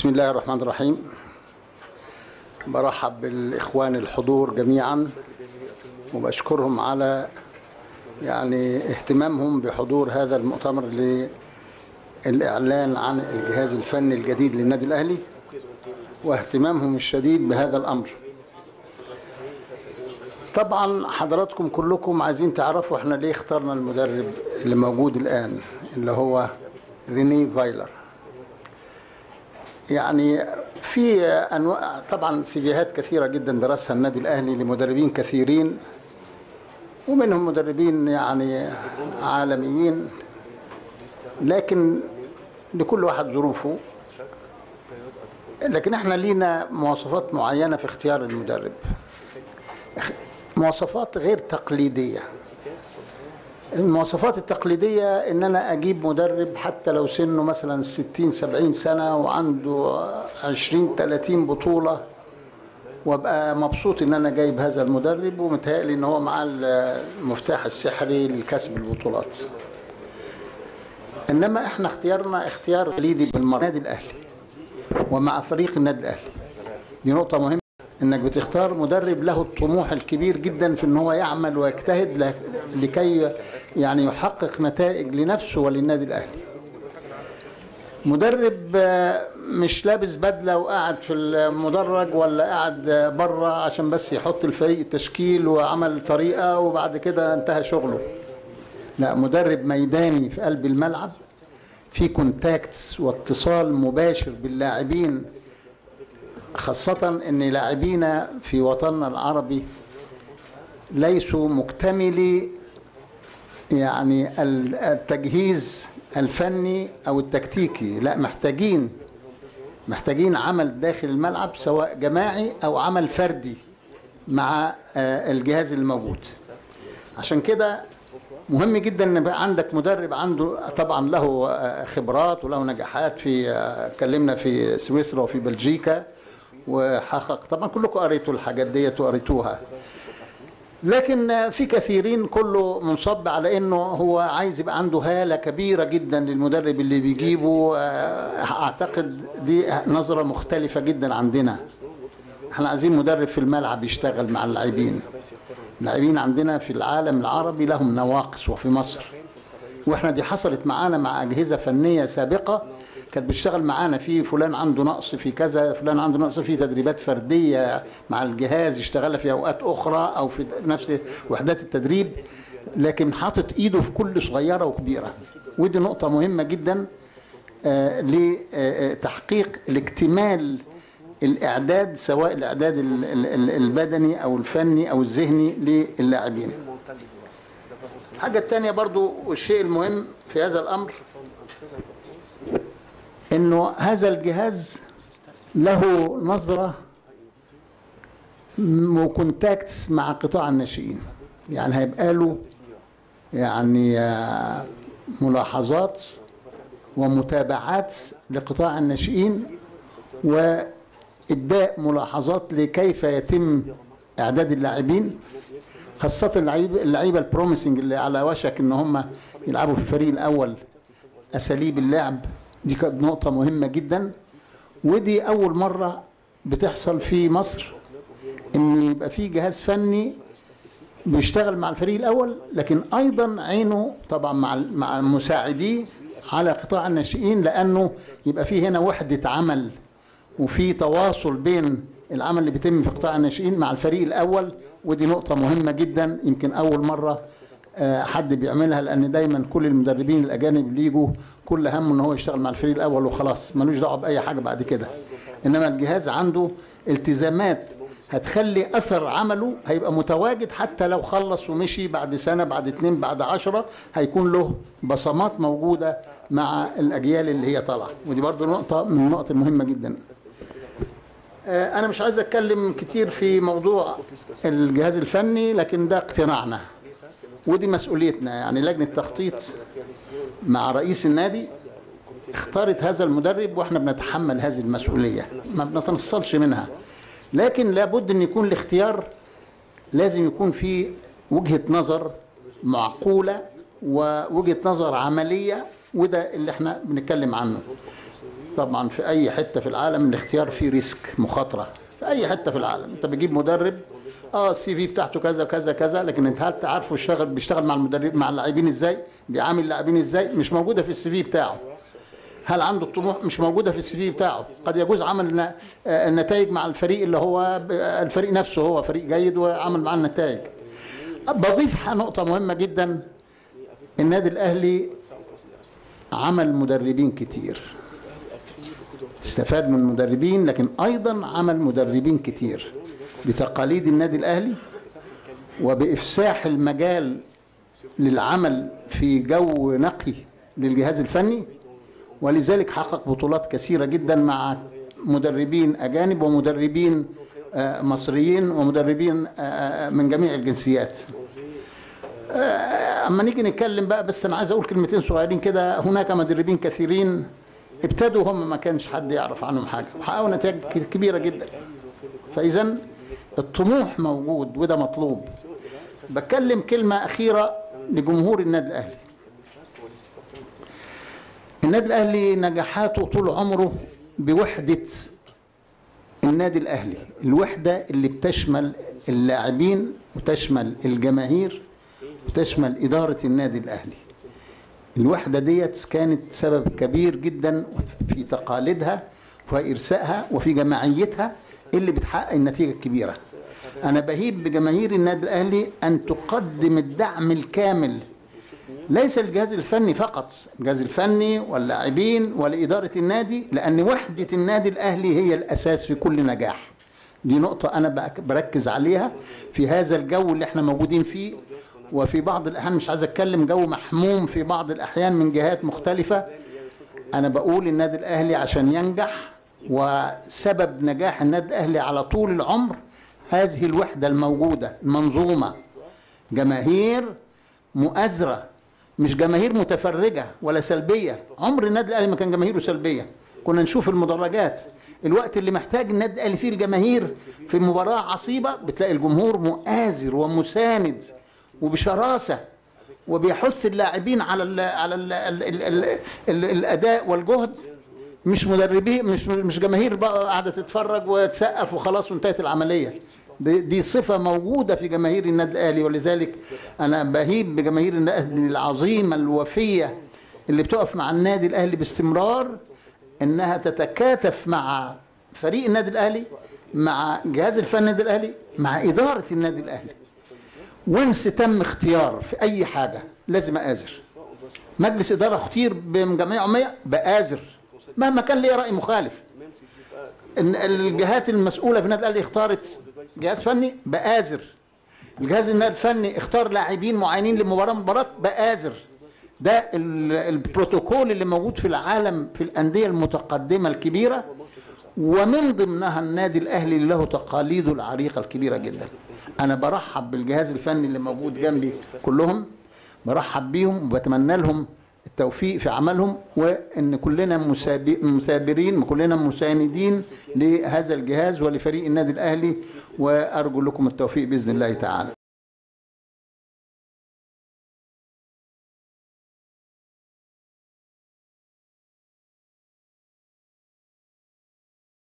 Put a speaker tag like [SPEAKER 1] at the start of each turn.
[SPEAKER 1] بسم الله الرحمن الرحيم برحب بالإخوان الحضور جميعا وبشكرهم على يعني اهتمامهم بحضور هذا المؤتمر للإعلان عن الجهاز الفني الجديد للنادي الأهلي واهتمامهم الشديد بهذا الأمر طبعا حضراتكم كلكم عايزين تعرفوا احنا ليه اخترنا المدرب اللي موجود الآن اللي هو ريني فايلر يعني في انواع طبعا سيفيهات كثيره جدا درسها النادي الاهلي لمدربين كثيرين ومنهم مدربين يعني عالميين لكن لكل واحد ظروفه لكن احنا لينا مواصفات معينه في اختيار المدرب مواصفات غير تقليديه المواصفات التقليدية إن أنا أجيب مدرب حتى لو سنه مثلا 60 70 سنة وعنده 20 30 بطولة وابقى مبسوط إن أنا جايب هذا المدرب ومتهيألي إن هو معاه المفتاح السحري لكسب البطولات. إنما إحنا اختيارنا اختيار تقليدي بالمرة النادي الأهلي ومع فريق النادي الأهلي. دي نقطة مهمة انك بتختار مدرب له الطموح الكبير جدا في ان هو يعمل ويجتهد لكي يعني يحقق نتائج لنفسه وللنادي الاهلي مدرب مش لابس بدله وقاعد في المدرج ولا قاعد بره عشان بس يحط الفريق التشكيل وعمل طريقه وبعد كده انتهى شغله لا مدرب ميداني في قلب الملعب في كونتاكتس واتصال مباشر باللاعبين خاصة أن لاعبينا في وطننا العربي ليسوا مكتملي يعني التجهيز الفني أو التكتيكي لا محتاجين محتاجين عمل داخل الملعب سواء جماعي أو عمل فردي مع الجهاز الموجود عشان كده مهم جدا ان يبقى عندك مدرب عنده طبعا له خبرات وله نجاحات في اتكلمنا في سويسرا وفي بلجيكا وحقق طبعا كلكم قريتوا الحاجات ديت وقريتوها لكن في كثيرين كله منصب على انه هو عايز يبقى عنده هاله كبيره جدا للمدرب اللي بيجيبه اعتقد دي نظره مختلفه جدا عندنا احنا عايزين مدرب في الملعب يشتغل مع اللاعبين اللاعبين عندنا في العالم العربي لهم نواقص وفي مصر واحنا دي حصلت معانا مع اجهزه فنيه سابقه كانت بتشتغل معانا في فلان عنده نقص في كذا فلان عنده نقص في تدريبات فرديه مع الجهاز يشتغلها في اوقات اخرى او في نفس وحدات التدريب لكن حاطط ايده في كل صغيره وكبيره ودي نقطه مهمه جدا آه لتحقيق الاكتمال الاعداد سواء الاعداد البدني او الفني او الذهني للاعبين الحاجه الثانيه برضو والشيء المهم في هذا الامر انه هذا الجهاز له نظره وكونتاكتس مع قطاع الناشئين يعني هيبقى له يعني ملاحظات ومتابعات لقطاع الناشئين وابداء ملاحظات لكيف يتم اعداد اللاعبين خاصه اللعيبه اللعيبه البروميسنج اللي على وشك ان هم يلعبوا في الفريق الاول اساليب اللعب دي كانت نقطة مهمة جدا ودي أول مرة بتحصل في مصر إن يبقى في جهاز فني بيشتغل مع الفريق الأول لكن أيضا عينه طبعا مع مع مساعديه على قطاع الناشئين لأنه يبقى في هنا وحدة عمل وفي تواصل بين العمل اللي بيتم في قطاع الناشئين مع الفريق الأول ودي نقطة مهمة جدا يمكن أول مرة حد بيعملها لان دايما كل المدربين الاجانب اللي يجوا كل همه ان هو يشتغل مع الفريق الاول وخلاص ملوش دعوه باي حاجه بعد كده انما الجهاز عنده التزامات هتخلي اثر عمله هيبقى متواجد حتى لو خلص ومشي بعد سنه بعد اتنين بعد عشرة هيكون له بصمات موجوده مع الاجيال اللي هي طالعه ودي برضو نقطه من النقط المهمه جدا انا مش عايز اتكلم كتير في موضوع الجهاز الفني لكن ده اقتناعنا ودي مسؤوليتنا يعني لجنه تخطيط مع رئيس النادي اختارت هذا المدرب واحنا بنتحمل هذه المسؤوليه ما بنتنصلش منها لكن لابد ان يكون الاختيار لازم يكون في وجهه نظر معقوله ووجهه نظر عمليه وده اللي احنا بنتكلم عنه طبعا في اي حته في العالم الاختيار فيه ريسك مخاطره في اي حته في العالم انت بتجيب مدرب اه السي في بتاعته كذا كذا كذا لكن انت هل تعرفه يشتغل بيشتغل مع المدرب مع اللاعبين ازاي بيعامل اللاعبين ازاي مش موجوده في السي في بتاعه هل عنده الطموح مش موجوده في السي في بتاعه قد يجوز عمل ن- آه، النتائج مع الفريق اللي هو ب- الفريق نفسه هو فريق جيد وعمل معاه النتائج بضيف نقطه مهمه جدا النادي الاهلي عمل مدربين كتير استفاد من المدربين لكن ايضا عمل مدربين كتير بتقاليد النادي الاهلي وبافساح المجال للعمل في جو نقي للجهاز الفني ولذلك حقق بطولات كثيره جدا مع مدربين اجانب ومدربين آه، مصريين ومدربين آه، من جميع الجنسيات اما نيجي نتكلم بقى بس انا عايز اقول كلمتين صغيرين كده هناك مدربين كثيرين ابتدوا هم ما كانش حد يعرف عنهم حاجه وحققوا نتائج ك- كبيره جدا فاذا الطموح موجود وده مطلوب بتكلم كلمه اخيره لجمهور النادي الاهلي النادي الاهلي نجاحاته طول عمره بوحده النادي الاهلي الوحده اللي بتشمل اللاعبين وتشمل الجماهير وتشمل اداره النادي الاهلي الوحده ديت كانت سبب كبير جدا في تقاليدها وفي ارسائها وفي جماعيتها اللي بتحقق النتيجه الكبيره انا بهيب بجماهير النادي الاهلي ان تقدم الدعم الكامل ليس الجهاز الفني فقط الجهاز الفني واللاعبين ولإدارة النادي لأن وحدة النادي الأهلي هي الأساس في كل نجاح دي نقطة أنا بأك- بركز عليها في هذا الجو اللي احنا موجودين فيه وفي بعض الأحيان مش عايز أتكلم جو محموم في بعض الأحيان من جهات مختلفة أنا بقول النادي الأهلي عشان ينجح وسبب نجاح النادي الأهلي على طول العمر هذه الوحدة الموجودة المنظومة جماهير مؤازرة مش جماهير متفرجة ولا سلبية عمر النادي الأهلي ما كان جماهيره سلبية كنا نشوف المدرجات الوقت اللي محتاج النادي الأهلي فيه الجماهير في مباراة عصيبة بتلاقي الجمهور مؤازر ومساند وبشراسة وبيحث اللاعبين على ال على ال ال ال ال ال الأداء والجهد مش مدربين مش مش جماهير بقى قاعده تتفرج وتسقف وخلاص وانتهت العمليه دي, دي صفه موجوده في جماهير النادي الاهلي ولذلك انا بهيب بجماهير النادي الأهلي العظيمه الوفيه اللي بتقف مع النادي الاهلي باستمرار انها تتكاتف مع فريق النادي الاهلي مع جهاز الفني النادي الاهلي مع اداره النادي الاهلي وانس تم اختيار في اي حاجه لازم اآزر مجلس اداره اختير بجمعيه عموميه بآزر مهما كان ليه راي مخالف ان الجهات المسؤوله في النادي الاهلي اختارت جهاز فني بآزر الجهاز النادي الفني اختار لاعبين معينين لمباراه مباراه بآزر ده ال- البروتوكول اللي موجود في العالم في الانديه المتقدمه الكبيره ومن ضمنها النادي الاهلي اللي له تقاليده العريقه الكبيره جدا انا برحب بالجهاز الفني اللي موجود جنبي كلهم برحب بيهم وبتمنى لهم التوفيق في عملهم وان كلنا مسابي- مثابرين كلنا مساندين لهذا الجهاز ولفريق النادي الاهلي وارجو لكم التوفيق باذن الله تعالى